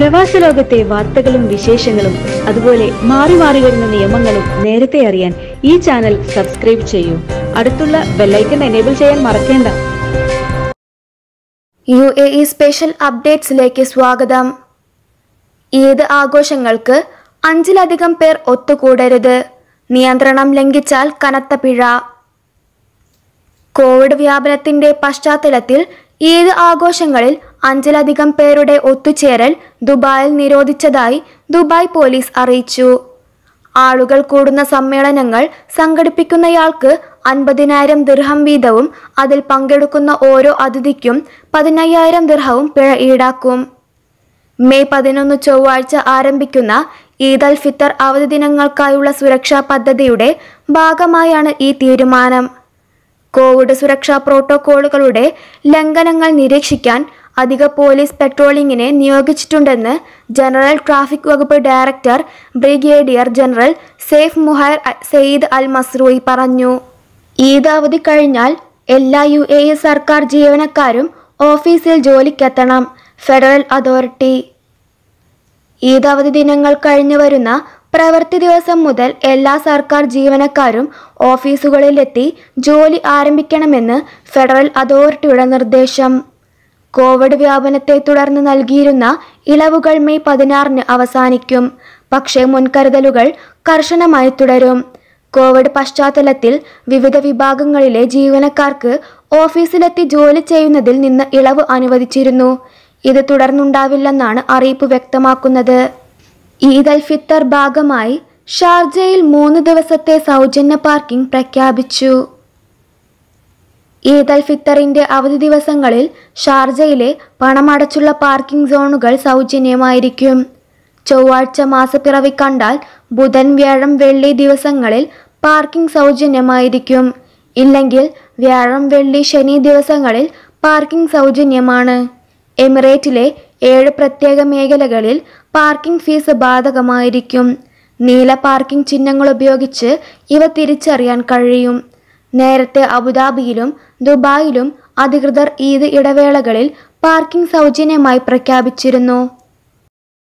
പ്രവാസ ലോകത്തെ വാർത്തകളും വിശേഷങ്ങളും അതുപോലെ മാറി മാറി വരുന്ന നിയമങ്ങളും നേരത്തെ അറിയാൻ ഈ ചാനൽ സബ്സ്ക്രൈബ് ചെയ്യൂ അടുത്തുള്ള ബെല്ലൈക്കൺ എനേബിൾ ചെയ്യാൻ മറക്കേണ്ട യു എ ഇ സ്പെഷ്യൽ അപ്ഡേറ്റ്സിലേക്ക് സ്വാഗതം ഈദ് ആഘോഷങ്ങൾക്ക് അഞ്ചിലധികം പേർ ഒത്തുകൂടരുത് നിയന്ത്രണം ലംഘിച്ചാൽ കനത്ത പിഴ കോവിഡ് വ്യാപനത്തിന്റെ പശ്ചാത്തലത്തിൽ ഈദ് ആഘോഷങ്ങളിൽ അഞ്ചിലധികം പേരുടെ ഒത്തുചേരൽ ദുബായിൽ നിരോധിച്ചതായി ദുബായ് പോലീസ് അറിയിച്ചു ആളുകൾ കൂടുന്ന സമ്മേളനങ്ങൾ സംഘടിപ്പിക്കുന്നയാൾക്ക് അൻപതിനായിരം ദിർഹം വീതവും അതിൽ പങ്കെടുക്കുന്ന ഓരോ അതിഥിക്കും പതിനയ്യായിരം ദിർഹവും പിഴ ഈടാക്കും മെയ് പതിനൊന്ന് ചൊവ്വാഴ്ച ആരംഭിക്കുന്ന ഈദ് അൽ ഫിത്തർ അവധി ദിനങ്ങൾക്കായുള്ള സുരക്ഷാ പദ്ധതിയുടെ ഭാഗമായാണ് ഈ തീരുമാനം കോവിഡ് സുരക്ഷാ പ്രോട്ടോക്കോളുകളുടെ ലംഘനങ്ങൾ നിരീക്ഷിക്കാൻ അധിക പോലീസ് പെട്രോളിംഗിനെ നിയോഗിച്ചിട്ടുണ്ടെന്ന് ജനറൽ ട്രാഫിക് വകുപ്പ് director brigadier general Saif Muhair അ- സെയ്ദ് അൽ മസ്രൂയി പറഞ്ഞു ഈദ് അവധി കഴിഞ്ഞാൽ എല്ലാ യു എ ഇ സർക്കാർ ജീവനക്കാരും ഓഫീസിൽ ജോലിക്കെത്തണം ഫെഡറൽ അതോറിറ്റി ഈദ് അവധി ദിനങ്ങൾ കഴിഞ്ഞു വരുന്ന പ്രവൃത്തി ദിവസം മുതൽ എല്ലാ സർക്കാർ ജീവനക്കാരും ഓഫീസുകളിലെത്തി ജോലി ആരംഭിക്കണമെന്ന് ഫെഡറൽ അതോറിറ്റിയുടെ നിർദ്ദേശം കോവിഡ് വ്യാപനത്തെ തുടർന്ന് നൽകിയിരുന്ന ഇളവുകൾ മെയ് പതിനാറിന് അവസാനിക്കും പക്ഷേ മുൻകരുതലുകൾ കർശനമായി തുടരും കോവിഡ് പശ്ചാത്തലത്തിൽ വിവിധ വിഭാഗങ്ങളിലെ ജീവനക്കാർക്ക് ഓഫീസിലെത്തി ജോലി ചെയ്യുന്നതിൽ നിന്ന് ഇളവ് അനുവദിച്ചിരുന്നു ഇത് തുടർന്നുണ്ടാവില്ലെന്നാണ് അറിയിപ്പ് വ്യക്തമാക്കുന്നത് ഈദ് അൽ ഫിത്തർ ഭാഗമായി ഷാർജയിൽ മൂന്ന് ദിവസത്തെ സൗജന്യ പാർക്കിംഗ് പ്രഖ്യാപിച്ചു ഈദ് അൽ ഫിത്തറിന്റെ അവധി ദിവസങ്ങളിൽ ഷാർജയിലെ പണമടച്ചുള്ള പാർക്കിംഗ് സോണുകൾ സൗജന്യമായിരിക്കും ചൊവ്വാഴ്ച മാസപ്പിറവി കണ്ടാൽ ബുധൻ വ്യാഴം വെള്ളി ദിവസങ്ങളിൽ പാർക്കിംഗ് സൗജന്യമായിരിക്കും ഇല്ലെങ്കിൽ വ്യാഴം വെള്ളി ശനി ദിവസങ്ങളിൽ പാർക്കിംഗ് സൗജന്യമാണ് എമിറേറ്റിലെ ഏഴ് പ്രത്യേക മേഖലകളിൽ പാർക്കിംഗ് ഫീസ് ബാധകമായിരിക്കും നീല പാർക്കിംഗ് ചിഹ്നങ്ങൾ ഉപയോഗിച്ച് ഇവ തിരിച്ചറിയാൻ കഴിയും നേരത്തെ അബുദാബിയിലും ദുബായിലും അധികൃതർ ഈദ് ഇടവേളകളിൽ പാർക്കിംഗ് സൗജന്യമായി പ്രഖ്യാപിച്ചിരുന്നു